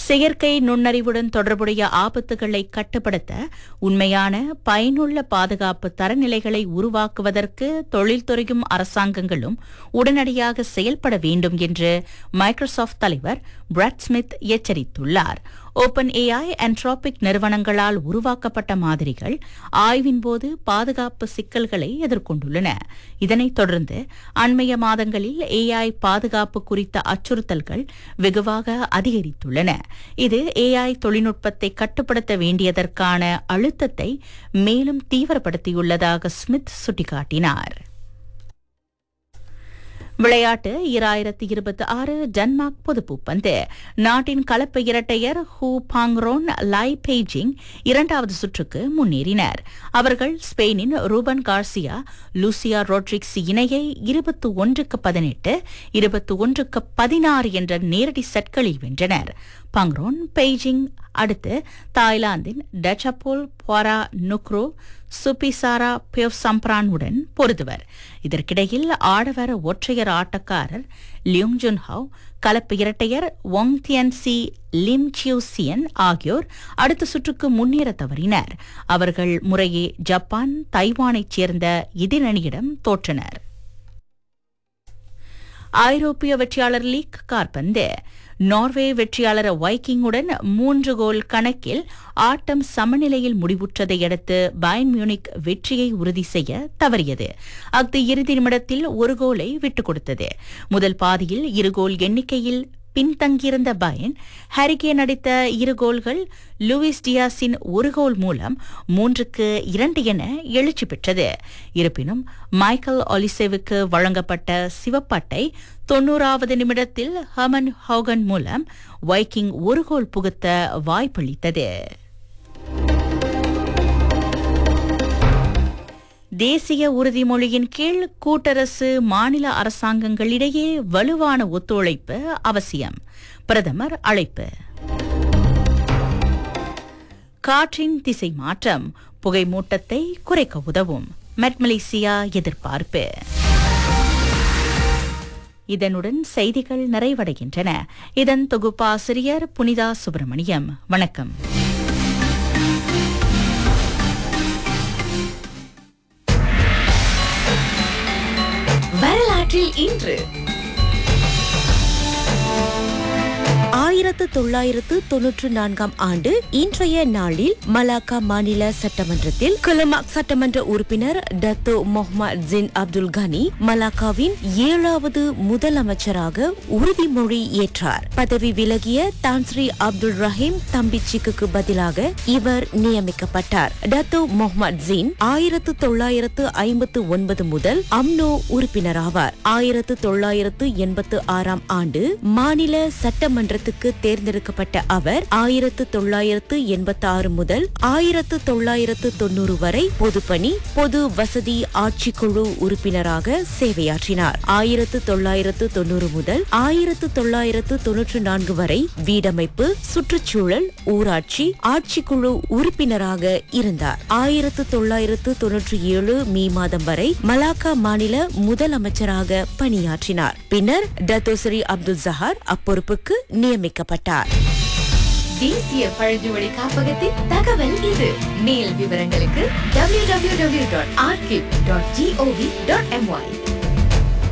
செயற்கை நுண்ணறிவுடன் தொடர்புடைய ஆபத்துகளை கட்டுப்படுத்த உண்மையான பயனுள்ள பாதுகாப்பு தரநிலைகளை உருவாக்குவதற்கு தொழில்துறையும் அரசாங்கங்களும் உடனடியாக செயல்பட வேண்டும் என்று மைக்ரோசாஃப்ட் தலைவர் பிராட் ஸ்மித் எச்சரித்துள்ளார் ஓபன் ஏஐ அண்ட்ராபிக் நிறுவனங்களால் உருவாக்கப்பட்ட மாதிரிகள் ஆய்வின் போது பாதுகாப்பு சிக்கல்களை எதிர்கொண்டுள்ளன இதனைத் தொடர்ந்து அண்மைய மாதங்களில் ஏஐ பாதுகாப்பு குறித்த அச்சுறுத்தல்கள் வெகுவாக அதிகரித்துள்ளன இது ஏஐ தொழில்நுட்பத்தை கட்டுப்படுத்த வேண்டியதற்கான அழுத்தத்தை மேலும் தீவிரப்படுத்தியுள்ளதாக ஸ்மித் சுட்டிக்காட்டினார் விளையாட்டு இராயிரத்தி இருபத்தி ஆறு டென்மார்க் பொதுப்பூப்பந்து நாட்டின் கலப்பு இரட்டையர் ஹூ பாங்ரோன் லை பெய்ஜிங் இரண்டாவது சுற்றுக்கு முன்னேறினர் அவர்கள் ஸ்பெயினின் ரூபன் கார்சியா லூசியா ரோட்ரிக்ஸ் இணையை இருபத்தி ஒன்றுக்கு பதினெட்டு இருபத்தி ஒன்றுக்கு பதினாறு என்ற நேரடி செட்களில் வென்றனர் பங்ரோன் பெய்ஜிங் அடுத்து தாய்லாந்தின் டச்சப்போல் பொரா நுக்ரோ சுபிசாரா பியோவ் சம்ப்ரானுடன் பொருதுவர் இதற்கிடையில் ஆடவர் ஒற்றையர் ஆட்டக்காரர் லியோங் ஜுன் ஹவ் கலப்பு இரட்டையர் Wong Tien Ci Lim Chiew Sien ஆகியோர் அடுத்த சுற்றுக்கு முன்னேற தவறினர் அவர்கள் முறையே ஜப்பான் தைவானைச் சேர்ந்த எதிரணியிடம் தோற்றனர் ஐரோப்பிய வெற்றியாளர் லீக் கார்பந்து நார்வே வெற்றியாளர் வைக்கிங்குடன் மூன்று கோல் கணக்கில் ஆட்டம் சமநிலையில் முடிவுற்றதை அடுத்து பயன் மியூனிக் வெற்றியை உறுதி செய்ய தவறியது அஃது இறுதி நிமிடத்தில் ஒரு கோலை விட்டுக் கொடுத்தது முதல் பாதியில் இரு கோல் எண்ணிக்கையில் பின்தங்கியிருந்த பயன் ஹரிகேன் அடித்த இரு கோல்கள் லூயிஸ் டியாஸின் ஒரு கோல் மூலம் மூன்றுக்கு இரண்டு என எழுச்சி பெற்றது இருப்பினும் மைக்கேல் ஒலிசேவுக்கு வழங்கப்பட்ட சிவப்பட்டை தொன்னூறாவது நிமிடத்தில் ஹமன் ஹோகன் மூலம் வைக்கிங் ஒரு கோல் புகுத்த வாய்ப்பளித்தது தேசிய உறுதிமொழியின் கீழ் கூட்டரசு மாநில அரசாங்கங்களிடையே வலுவான ஒத்துழைப்பு அவசியம் பிரதமர் அழைப்பு காற்றின் திசை மாற்றம் புகை மூட்டத்தை குறைக்க உதவும் மெட்மலேசியா எதிர்பார்ப்பு இதனுடன் செய்திகள் நிறைவடைகின்றன இதன் தொகுப்பாசிரியர் புனிதா சுப்பிரமணியம் வணக்கம் வரலாற்றில் இன்று ஆயிரத்து தொள்ளாயிரத்து தொன்னூற்று நான்காம் ஆண்டு இன்றைய நாளில் மலாக்கா மாநில சட்டமன்றத்தில் குலமாக் சட்டமன்ற உறுப்பினர் டத்தோ முகமது ஜின் அப்துல் கனி மலாக்காவின் ஏழாவது முதலமைச்சராக உறுதிமொழி ஏற்றார் பதவி விலகிய தான்ஸ்ரீ அப்துல் ரஹீம் தம்பிச்சிக்கு பதிலாக இவர் நியமிக்கப்பட்டார் டத்தோ முகமது ஜின் ஆயிரத்து தொள்ளாயிரத்து ஐம்பத்து ஒன்பது முதல் அம்னோ உறுப்பினராவார் ஆயிரத்து தொள்ளாயிரத்து எண்பத்து ஆறாம் ஆண்டு மாநில சட்டமன்றத்துக்கு தேர்ந்தெடுக்கப்பட்ட அவர் ஆயிரத்து தொள்ளாயிரத்து எண்பத்தி ஆறு முதல் ஆயிரத்து தொள்ளாயிரத்து தொன்னூறு வரை பொதுப்பணி பொது வசதி ஆட்சிக்குழு உறுப்பினராக சேவையாற்றினார் ஆயிரத்து தொள்ளாயிரத்து தொன்னூறு முதல் ஆயிரத்து தொள்ளாயிரத்து தொன்னூற்று நான்கு வரை வீடமைப்பு சுற்றுச்சூழல் ஊராட்சி ஆட்சிக்குழு உறுப்பினராக இருந்தார் ஆயிரத்து தொள்ளாயிரத்து தொன்னூற்றி ஏழு மே மாதம் வரை மலாக்கா மாநில முதலமைச்சராக பணியாற்றினார் பின்னர் டத்தோசரி அப்துல் ஜஹார் அப்பொறுப்புக்கு நியமிக்கப்பட்டார் தேசிய பழங்குடி காப்பகத்தின் தகவல் இது மேல் விவரங்களுக்கு www.archive.gov.my